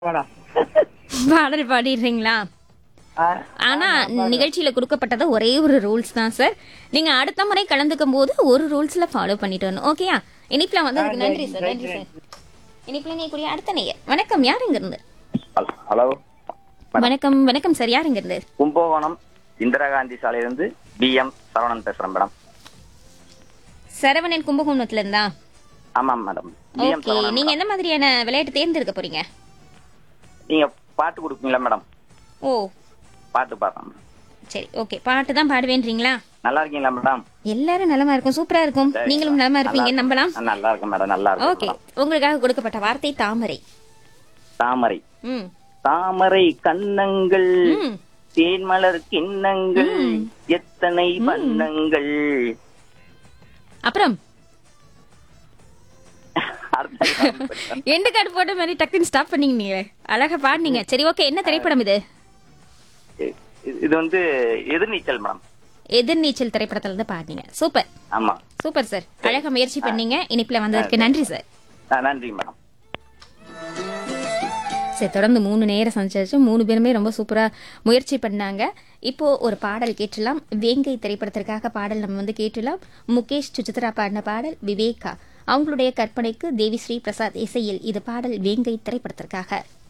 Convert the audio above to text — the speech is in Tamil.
மேடம் பாடல் பாடிடுறீங்களா ஆ, ஆனா நிகழ்ச்சியில கொடுக்கப்பட்டது ஒரே ஒரு ரூல்ஸ் தான் சார் நீங்க அடுத்த முறை கலந்துக்கும் போது ஒரு ரூல்ஸ்ல ஃபாலோ பண்ணிட்டு வரணும் ஓகேயா இனிப்புல வந்து அதுக்கு நன்றி சார் நன்றி சார் இனிப்புல நீ கூடிய அடுத்த நேயர் வணக்கம் யார் இங்க இருந்து ஹல்- ஹலோ வணக்கம் வணக்கம் சார் யார் இங்க இருந்து கும்பகோணம் இந்திரா காந்தி சாலையிலிருந்து பி எம் சரவணன் பேசுறேன் மேடம் சரவணன் கும்பகோணத்துல இருந்தா ஆமாம் madam P M okay Saravanan நீங்க மேடம். எந்த மாதிரியான விளையாட்டு தேர்ந்தெடுக்க போறீங்க நீங்க பாட்டு கொடுப்பீங்களா மேடம் ஓ பாட்டு பாடுறேன் சரி ஓகே பாட்டு தான் பாடுவேன்றீங்களா நல்லா இருக்கீங்களா மேடம் எல்லாரும் நலமா இருக்கும் சூப்பரா இருக்கும் சரி, நீங்களும் நலமா நல்லா இருப்பீங்க இருக்கேன். நம்பலாம் ஆ, நல்லா இருக்கேன் மேடம் நல்லா இருக்கேன் ஓகே மேடம். உங்களுக்காக கொடுக்கப்பட்ட வார்த்தை தாமரை தாமரை ம் தாமரை கண்ணங்கள் ம் தேன்மலர் கிண்ணங்கள் ம். எத்தனை வண்ணங்கள் அப்புறம் அடுத்த காலம் படிக்கிறேன். எண்டு கார்டு போட்ட மாதிரி டக்குன்னு ஸ்டாப் பண்ணீங்க நீங்களே அழகா பாடுனீங்க சரி ஓகே என்ன திரைப்படம் இது இது- இது வந்து எதிர்நீச்சல் மேடம் எதிர்நீச்சல் திரைப்படத்துல இருந்து பாடுனீங்க சூப்பர் ஆமா சூப்பர் சார் அழகா முயற்சி பண்ணீங்க இனிப்புல வந்ததற்கு நன்றி சார் ஆ, நன்றி மேடம் சரி தொடர்ந்து மூணு நேரம் சந்திச்சாச்சு மூணு பேருமே ரொம்ப சூப்பரா முயற்சி பண்ணாங்க இப்போ ஒரு பாடல் கேட்டுலாம் வேங்கை திரைப்படத்திற்காக பாடல் நம்ம வந்து கேட்டுலாம் முகேஷ் சுசித்ரா பாடின பாடல் விவேகா அவங்களுடைய கற்பனைக்கு தேவிஸ்ரீ பிரசாத் இசையில் இது பாடல் வேங்கை திரைப்படத்திற்காக